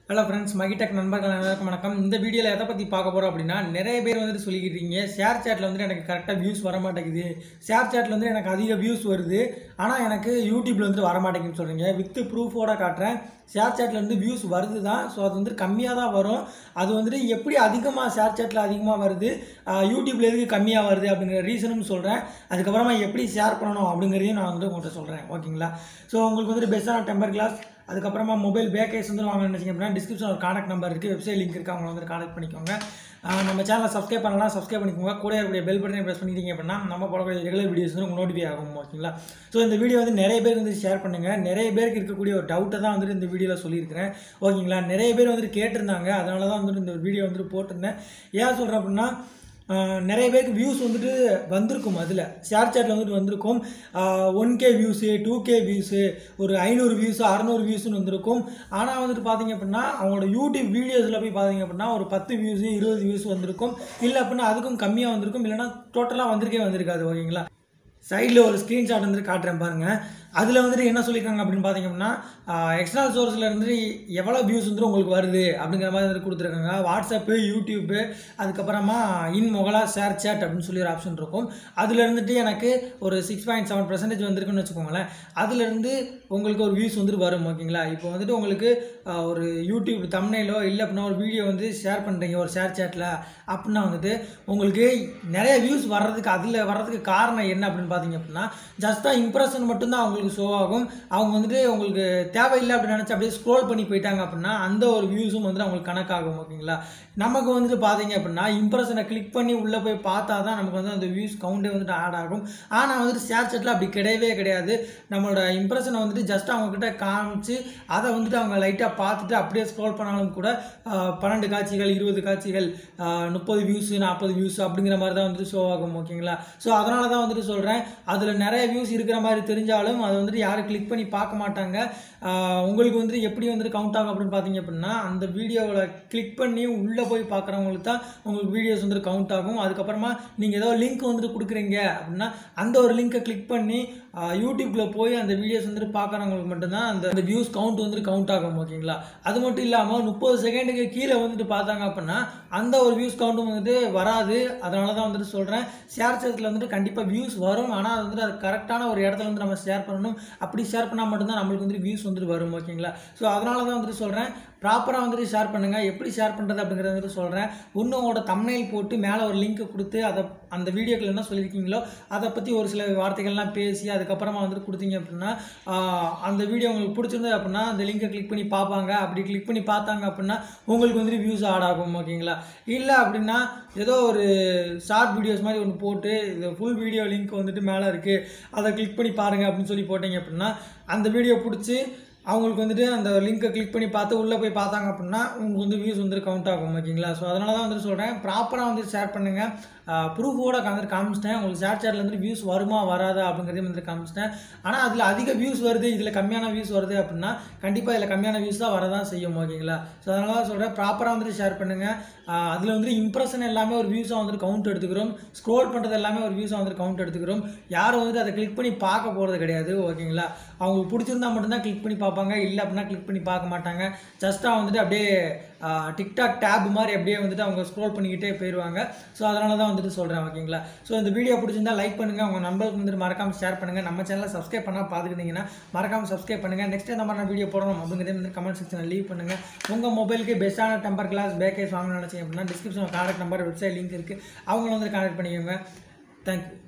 hello friends மகிடெக் நண்பர்கள் அனைவருக்கும் வணக்கம் இந்த வீடியோவில் எதை பற்றி பார்க்க போகிறோம் அப்படின்னா நிறைய பேர் வந்துட்டு சொல்லிக்கிட்டு இருக்கீங்க ஷேர் சேட்டில் வந்துட்டு எனக்கு கரெக்டாக வியூஸ் வர மாட்டேங்குது ஷேர் சேட்டில் வந்து எனக்கு அதிக வியூஸ் வருது ஆனால் எனக்கு யூடியூப்ல வந்துட்டு வர மாட்டேங்குதுன்னு சொல்கிறீங்க வித் ப்ரூஃபோட காட்டுறேன் ஷேர் சேட்டில் வந்து வியூஸ் வருது தான் ஸோ அது வந்து கம்மியாக தான் வரும் அது வந்துட்டு எப்படி அதிகமாக ஷேர் சேட்டில் அதிகமாக வருது ஆஹ் யூடியூப்ல எதுக்கு கம்மியாக வருது அப்படிங்கிற ரீசனும் சொல்கிறேன் அதுக்கப்புறமா எப்படி ஷேர் பண்ணணும் அப்படிங்கிறதையும் நான் வந்து உங்கள்கிட்ட சொல்கிறேன் ஓகேங்களா ஸோ உங்களுக்கு வந்துட்டு பெஸ்ட்டான டெம்பர் கிளாஸ் அதுக்கப்புறமா மொபைல் பேக்கேஜ் வந்து வாங்க நினைச்சீங்க அப்படின்னா டிஸ்கிரிப்ஷன் ஒரு கான்டாக்ட் நம்பர் இருக்குது வெப்சைட் லிங்க் இருக்குது அவங்கள வந்து கான்டாக்ட் பண்ணிக்கோங்க ஆஹ் நம்ம சேனலை சப்ஸ்கிரைப் பண்ணலாம் சப்ஸ்கிரைப் பண்ணிக்கோங்க கூட இருக்கக்கூடிய பெல் பட்டனை ப்ரெஸ் பண்ணிட்டீங்க அப்படின்னா நம்ம போடக்கூடிய ரெகுலர் வீடியோஸ் வந்து உங்களுக்கு நோட்டிஃபை ஆகும் ஓகேங்களா ஸோ இந்த வீடியோ வந்து நிறைய பேர் வந்து ஷேர் பண்ணுங்கள் நிறைய பேருக்கு இருக்கக்கூடிய ஒரு டவுட்டை தான் வந்துட்டு இந்த வீடியோவில் சொல்லியிருக்கிறேன் ஓகேங்களா நிறைய பேர் வந்துட்டு கேட்டிருந்தாங்க அதனால தான் வந்துட்டு இந்த வீடியோ வந்துட்டு போட்டிருந்தேன் ஏன் சொல்கிறேன் அப்படின்னா ஆஹ் நிறைய பேருக்கு வியூஸ் வந்துட்டு வந்திருக்கும் அதில் ஷேர் சேட்டில் வந்துட்டு வந்திருக்கும் one K views two K views ஒரு ஐநூறு வியூஸு அறநூறு வியூஸ்னு வந்திருக்கும் ஆனால் வந்துட்டு பார்த்தீங்க அப்படின்னா அவங்களோட யூடியூப் வீடியோஸில் போய் பார்த்தீங்க அப்படின்னா ஒரு பத்து வியூஸு இருபது வியூஸ் வந்திருக்கும் இல்லை அப்படின்னா அதுக்கும் கம்மியாக வந்திருக்கும் இல்லைன்னா டோட்டலாக வந்திருக்கே வந்திருக்காது ஓகேங்களா சைடில் ஒரு ஸ்க்ரீன்ஷாட் வந்துட்டு காட்டுறேன் பாருங்கள் அதில் வந்துட்டு என்ன சொல்லியிருக்காங்க அப்படின்னு பார்த்தீங்க அப்படின்னா எக்ஸ்டர்னல் சோர்ஸில் இருந்துட்டு எவ்வளோ வியூஸ் வந்துட்டு உங்களுக்கு வருது அப்படிங்கிற மாதிரி வந்துட்டு கொடுத்துருக்காங்க வாட்ஸ்அப்பு யூடியூப்பு அதுக்கப்புறமா இன் மொகலா ஷேர் சேட் அப்படின்னு சொல்லி ஒரு ஆப்ஷன் இருக்கும் அதில் இருந்துட்டு எனக்கு ஒரு சிக்ஸ் பாயிண்ட் செவன் பர்சன்டேஜ் வந்திருக்குன்னு வச்சுக்கோங்களேன் அதுலேருந்து உங்களுக்கு ஒரு வியூஸ் வந்துட்டு வரும் ஓகேங்களா இப்போ வந்துட்டு உங்களுக்கு ஆஹ், ஒரு யூடியூப் தம்னையிலோ இல்லை அப்படின்னா ஒரு வீடியோ வந்து ஷேர் பண்ணுறீங்க ஒரு ஷேர் சேட்டில் அப்படின்னா வந்துட்டு உங்களுக்கு நிறைய வியூஸ் வர்றதுக்கு அதில் வர்றதுக்கு காரணம் என்ன அப்படின்னு பார்த்தீங்க அப்படின்னா ஜஸ்ட்டாக இம்ப்ரெஷன் மட்டும்தான் அவங்களுக்கு ஷோ ஆகும் அவங்க வந்துட்டு உங்களுக்கு தேவையில்லை அப்படின்னு நினச்சி அப்படியே ஸ்க்ரோல் பண்ணி போயிட்டாங்க அப்படின்னா அந்த ஒரு வியூஸும் வந்துட்டு அவங்களுக்கு கணக்காகும் ஓகேங்களா நமக்கு வந்துட்டு பார்த்தீங்க அப்படின்னா இம்ப்ரெஷனை கிளிக் பண்ணி உள்ளே போய் பார்த்தா தான் நமக்கு வந்து அந்த வியூஸ் கவுண்டே வந்துட்டு ஆட் ஆகும் ஆனால் வந்துட்டு ஷேர் சேட்டில் அப்படி கிடையவே கிடையாது நம்மளோட இம்ப்ரெஷனை வந்துட்டு ஜஸ்ட் அவங்கக்கிட்ட காமிச்சு அதை வந்துட்டு அவங்க லைட்டாக பார்த்துட்டு அப்படியே ஸ்க்ரோல் பண்ணாலும் கூட ஆஹ், பன்னெண்டு காட்சிகள் இருபது காட்சிகள் ஆஹ், முப்பது வியூஸ் நாற்பது வியூஸ் அப்படிங்கிற மாதிரி தான் வந்துட்டு ஷோ ஆகும் ஓகேங்களா ஸோ அதனால தான் வந்துட்டு சொல்கிறேன் அதில் நிறைய வியூஸ் இருக்கிற மாதிரி தெரிஞ்சாலும் அதை வந்துட்டு யாரும் கிளிக் பண்ணி பார்க்க மாட்டாங்க ஆஹ், உங்களுக்கு வந்துட்டு எப்படி வந்துட்டு கவுண்ட் ஆகும் அப்படின்னு பார்த்தீங்க அப்படின்னா அந்த வீடியோவில் கிளிக் பண்ணி உள்ளே போய் பார்க்குறவங்களுக்கு தான் உங்களுக்கு வீடியோஸ் வந்துட்டு கவுண்ட் ஆகும் அதுக்கப்புறமா நீங்கள் ஏதோ லிங்க் வந்துட்டு கொடுக்குறீங்க அப்படின்னா அந்த ஒரு லிங்கை கிளிக் பண்ணி யூடியூப்பில் போய் அந்த வீடியோஸ் வந்துட்டு பார்க்குறவங்களுக்கு மட்டும்தான் அந்த அந்த வியூஸ் கவுண்ட் வந்துட்டு கவுண்ட் ஆகும் ஓகேங்களா அது மட்டும் இல்லாமல் முப்பது செகண்டுக்கு கீழே வந்துட்டு பார்த்தாங்க அப்படின்னா அந்த ஒரு வியூஸ் கவுண்ட்டும் வந்துட்டு வராது அதனால தான் வந்துட்டு சொல்கிறேன் ஷேர் சேட்டில் வந்துட்டு கண்டிப்பாக வியூஸ் வரும் ஆனால் அது வந்துட்டு அது கரெக்டான ஒரு இடத்துல வந்து நம்ம ஷேர் பண்ணணும் அப்படி ஷேர் பண்ணால் மட்டும்தான் நம்மளுக்கு வந்துட்டு வியூஸ் வந்துட்டு வரும் ஓகேங்களா ஸோ அதனால தான் வந்துட்டு சொல்கிறேன் ப்ராப்பராக வந்துட்டு ஷேர் பண்ணுங்கள் எப்படி ஷேர் பண்ணுறது அப்படிங்கிறத வந்துட்டு சொல்கிறேன் ஒன்று உங்களோட தம்னைல் போட்டு மேலே ஒரு லிங்க் கொடுத்து அதை அந்த வீடியோக்கள் என்ன சொல்லியிருக்கீங்களோ அதை பற்றி ஒரு சில வார்த்தைகள்லாம் பேசி அதுக்கப்புறமா வந்துட்டு கொடுத்தீங்க அப்படின்னா ஆஹ், அந்த வீடியோ உங்களுக்கு பிடிச்சிருந்தது அப்படின்னா அந்த லிங்கை கிளிக் பண்ணி பார்ப்பாங்க அப்படி கிளிக் பண்ணி பார்த்தாங்க அப்படின்னா உங்களுக்கு வந்துட்டு வியூஸ் ஆட் ஆகும் ஓகேங்களா இல்லை அப்படின்னா ஏதோ ஒரு ஷார்ட் வீடியோஸ் மாதிரி ஒன்று போட்டு இது ஃபுல் வீடியோ லிங்க் வந்துட்டு மேலே இருக்குது அதை கிளிக் பண்ணி பாருங்கள் அப்படின்னு சொல்லி போட்டீங்க அப்படின்னா அந்த வீடியோ பிடிச்சி அவங்களுக்கு வந்துட்டு அந்த லிங்கை கிளிக் பண்ணி பார்த்து உள்ளே போய் பார்த்தாங்க அப்படின்னா உங்களுக்கு வந்து வியூஸ் வந்து கவுண்ட் ஆகும் ஓகேங்களா ஸோ அதனால தான் வந்துட்டு சொல்கிறேன் ப்ராப்பராக வந்து ஷேர் பண்ணுங்கள் ப்ரூஃபோட வந்துட்டு காமிச்சிட்டேன் உங்களுக்கு ஷேர் சேட்டில் வந்துட்டு வியூஸ் வருமா வராதா அப்படிங்கிறதையும் வந்துட்டு காமிச்சிட்டேன் ஆனால் அதில் அதிக வியூஸ் வருது இதில் கம்மியான வியூஸ் வருது அப்படின்னா கண்டிப்பாக இதில் கம்மியான வியூஸ் தான் வரதான் செய்யும் ஓகேங்களா ஸோ அதனால தான் சொல்கிறேன் ப்ராப்பராக வந்துட்டு ஷேர் பண்ணுங்கள் அதில் வந்துட்டு இம்ப்ரெஷன் எல்லாமே ஒரு வியூஸாக வந்துட்டு கவுண்ட் எடுத்துக்கிறோம் ஸ்க்ரோல் பண்ணுறது எல்லாமே ஒரு வியூஸாக வந்துட்டு கவுண்ட் எடுத்துக்கிறோம் யாரும் வந்துட்டு அதை கிளிக் பண்ணி பார்க்க போகிறது கிடையாது ஓகேங்களா அவங்களுக்கு பிடிச்சிருந்தா மட்டும்தான் கிளிக் பண்ணி பார்ப்பாங்க இல்லை அப்படின்னா கிளிக் பண்ணி பார்க்க மாட்டாங்க ஜஸ்ட்டாக வந்துட்டு அப்படியே டிக்டாக் டேப் மாதிரி அப்படியே வந்துட்டு அவங்க ஸ்க்ரோல் பண்ணிக்கிட்டே போயிடுவாங்க ஸோ அதனால தான் வந்துட்டு சொல்கிறேன் ஓகேங்களா ஸோ இந்த வீடியோ பிடிச்சிருந்தா லைக் பண்ணுங்கள் உங்கள் நண்பர்களுக்கு வந்துட்டு மறக்காமல் ஷேர் பண்ணுங்கள் நம்ம சேனலை சப்ஸ்கிரைப் பண்ணால் பார்த்துக்கிட்டீங்கன்னா மறக்காமல் சப்ஸ்கிரைப் பண்ணுங்கள் நெக்ஸ்ட் இந்த மாதிரி நான் வீடியோ போடணும் அப்படிங்கிறதே வந்து கமெண்ட் செக்ஷனில் லீவ் பண்ணுங்கள் உங்கள் மொபைலுக்கு பெஸ்ட்டான டெம்பர் கிளாஸ் பேக்கேஜ் வாங்கணும்னு நினச்சிங்க அப்படின்னா டிஸ்கிரிப்ஷனில் கான்டாக்ட் நம்பர் வெப்சைட் லிங்க் இருக்குது அவங்கள வந்து கான்டாக்ட் பண்ணிக்கோங்க தேங்க்யூ